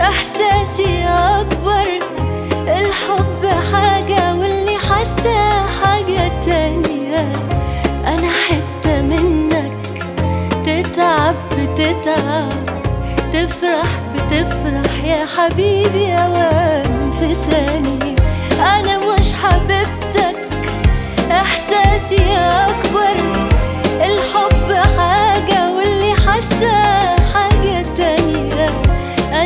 احساسي اكبر الحب حاجة واللي حاساه حاجة تانية انا حتة منك تتعب بتتعب تفرح بتفرح يا حبيبي اوام في ثانية انا مش حبيبتك